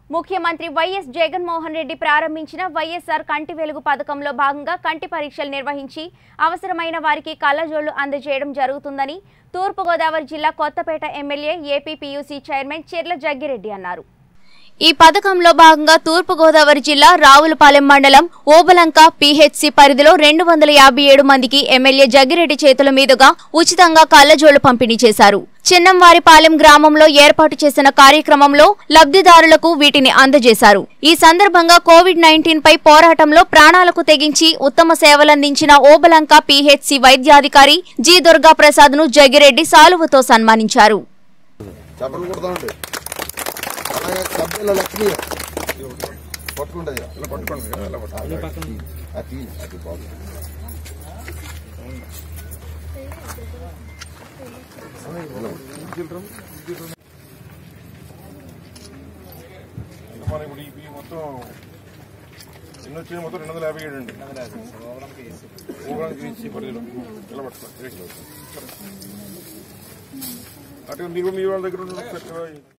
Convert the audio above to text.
ముఖ్యమంత్రి వైఎస్ జగన్మోహన్ రెడ్డి ప్రారంభించిన వైఎస్ఆర్ కంటి వెలుగు పథకంలో భాగంగా కంటి పరీక్షలు నిర్వహించి అవసరమైన వారికి కళ్ళజోళ్లు అందజేయడం జరుగుతుందని తూర్పుగోదావరి జిల్లా కొత్తపేట ఎమ్మెల్యే ఏపీపీయూసీ చైర్మన్ చెర్ల జగ్గిరెడ్డి అన్నారు ఈ పథకంలో భాగంగా తూర్పుగోదావరి జిల్లా రావులపాలెం మండలం ఓబలంక పీహెచ్సి పరిధిలో రెండు వందల యాభై ఏడు మందికి ఎమ్మెల్యే జగ్గిరెడ్డి చేతుల మీదుగా ఉచితంగా కళ్లజోళ్లు పంపిణీ చేశారు చిన్నంవారిపాలెం గ్రామంలో ఏర్పాటు చేసిన కార్యక్రమంలో లబ్ధిదారులకు వీటిని అందజేశారు ఈ సందర్భంగా కోవిడ్ నైన్టీన్ పై పోరాటంలో ప్రాణాలకు తెగించి ఉత్తమ సేవలందించిన ఓబలంక పీహెచ్సి వైద్యాధికారి జి దుర్గా ప్రసాద్ ను జగ్గిరెడ్డి సాలువతో సన్మానించారు చెప్పలు కొడతామండి అలాగే సభ్యుల లక్ష్మి పట్టుకుంటుంది ఇలా పట్టుకోండి ఇలా పట్టుకోండి అది అది బాగుంది ఇంకా మన ఇప్పుడు ఈ మొత్తం ఎన్ని వచ్చినాయి మొత్తం రెండు వందల యాభై ఏడు అండి ఓవరాల్ ఇచ్చి పరిధిలో నిలబడతారు అటు మీరు మీ వాళ్ళ దగ్గర ఉన్న